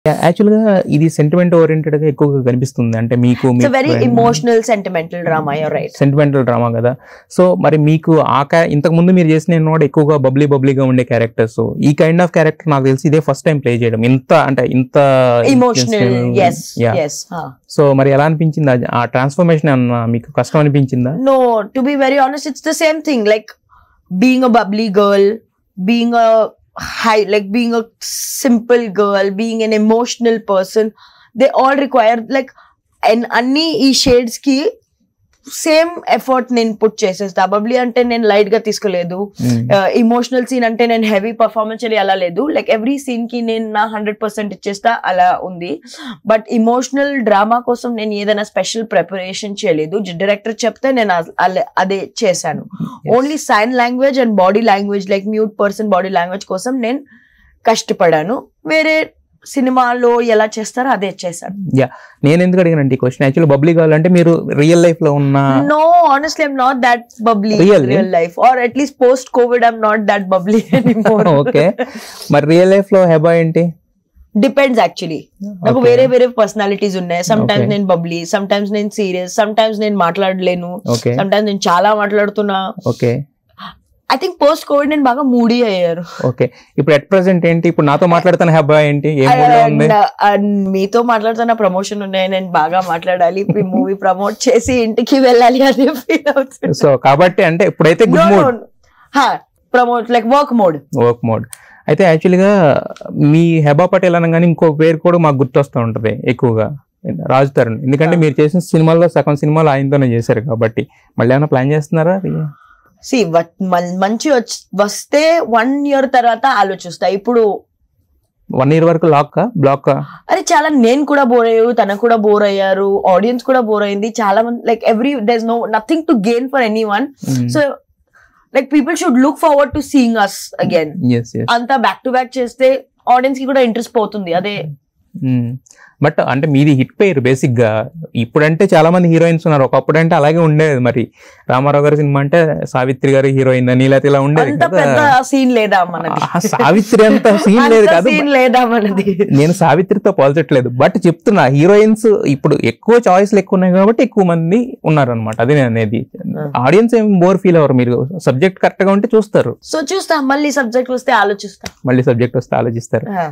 Actual గా ఇది sentiment oriented గా ఎక్కువగా కనిపిస్తుంది అంటే మీకు it's very emotional sentimental drama you're right sentimental drama కదా సో మరి మీకు ఆ క్యా ఇంతకు ముందు మీరు చేసిన కూడా ఎక్కువగా బబ్లీ బబ్లీగా ఉండే క్యారెక్టర్స్ ఈ కైండ్ ఆఫ్ క్యారెక్టర్ నాకు తెలిసి ఇదే ఫస్ట్ టైం ప్లే చేయడం ఇంత అంటే ఇంత emotional yes Yeah. Yes so మరి ఎలా అనిపించింది ఆ- ఆ ట్రాన్స్ఫర్మేషన్ అన్న మీకు కష్టం అనిపించిందా No, to be very honest, it's the same thing. Like being a bubbly girl, being a high, like being a simple girl, being an emotional person. They all require like and అన్ని ఈ shades కి same effort నేను put చేసేస్తా బబ్లీ అంటే నేను light గా తీసుకోలేదు Mm. Emotional scene అంటే నేను హెవీ పర్ఫార్మెన్స్ చేయాలి అలా లేదు లైక్ ఎవ్రీ సీన్ కి నేను నా హండ్రెడ్ పర్సెంట్ ఇచ్చేస్తా అలా ఉంది బట్ ఇమోషనల్ డ్రామా కోసం నేను ఏదైనా స్పెషల్ ప్రిపరేషన్ చేయలేదు డైరెక్టర్ చెప్తే నేను అ- అల- అదే చేశాను Yes. Only sign language and body language like mute person body language కోసం నేను కష్టపడాను వేరే సినిమాలో ఎలా చేస్తారో అదే చేశాను నేను ఎందుకు అడిగానంటే ఈ క్వశ్చన్ యాక్చువల్ బబ్లీ కావాలంటే మీరు రియల్ లైఫ్ లో ఉన్న no honestly I'm not that bubbly Really? Real life or at least post covid I'm not that bubbly okay మరి రియల్ లైఫ్ లో హెబా ఏంటి డిపెండ్స్ యాక్చువల్లీ నాకు Okay. వేరే వేరే పర్సనాలిటీస్ ఉన్నాయి సమ్ టైమ్స్ Okay. నేను బబ్లీ సమ్ టైమ్స్ నేను సీరియస్ సమ్ టైమ్స్ నేను మాట్లాడలేను ఓకే సమ్ టైమ్స్ నేను చాలా మాట్లాడుతున్నా okay I think post covid నేను బాగా మూడీ అయ్యారు ఓకే ఇప్పుడు ఎట్ ప్రెసెంట్ ఏంటి ఇప్పుడు నాతో మాట్లాడుతున్న హెబా ఏంటి ఏ మూడ్ లో ఉంది And, and మీతో మాట్లాడుతున్న ప్రమోషన్ ఉన్నాయి నేను బాగా మాట్లాడాలి మూవీ ప్రమోట్ చేసి ఇంటికి వెళ్ళాలి అని ఫీల్ అవుతుంది సో కాబట్టి అంటే ఇప్పుడైతే good mood promote like work mode work mode అయితే యాక్చువల్గా మీ హెబా పటేల్ అనగానే ఇంకో పేరు కూడా మాకు గుర్తొస్తూ ఉంటది ఎక్కువగా రాజు తరుణ్ ఎందుకంటే Ah. మీరు చేసిన సినిమాల్లో సగం సినిమాలు ఆయనతోనే చేశారు కాబట్టి మళ్ళీ ఏమైనా ప్లాన్ చేస్తున్నారా సి మంచి వచ్చి వస్తే వన్ ఇయర్ తర్వాత ఆలోచిస్తా ఇప్పుడు వన్ ఇయర్ వరకు లాక్ బ్లాక్ అరే చాలా నేను కూడా బోర్ అయ్యారు తన కూడా బోర్ అయ్యారు ఆడియన్స్ కూడా బోర్ అయింది చాలా మంది like every there no nothing to gain for anyone so like people should look forward to seeing us again yes yes అంతా బ్యాక్ టు బ్యాక్ చేస్తే ఆడియన్స్ కి కూడా ఇంట్రెస్ట్ పోతుంది అదే బట్ అంటే మీది హిట్ పేరు బేసిక్ గా ఇప్పుడంటే చాలా మంది హీరోయిన్స్ ఉన్నారు ఒకప్పుడు అంటే అలాగే ఉండేది మరి రామారావు గారి సినిమా అంటే సావిత్రి గారి హీరోయిన్ అని లేకపోతే ఇలా ఉండేది అంత పెద్ద కదా సీన్ లేదా మనది ఆ సావిత్రి అంత సీన్ లేదు అంత కాదు సీన్ లేదా మనది నేను సావిత్రితో పోల్చట్లేదు బట్ చెప్తున్నా హీరోయిన్స్ ఇప్పుడు ఎక్కువ చాయిస్లు ఎక్కువ ఉన్నాయి కాబట్టి ఎక్కువ మంది ఉన్నారు అనమాట అదే నేను అనేది ఆడియన్స్ ఏం బోర్ ఫీల్ అవ్వరు మీరు సబ్జెక్ట్ కరెక్ట్ గా ఉంటే చూస్తారు సో చూస్తా మళ్ళీ సబ్జెక్ట్ వస్తే ఆలోచిస్తా మళ్ళీ సబ్జెక్ట్ వస్తే ఆలోచిస్తారు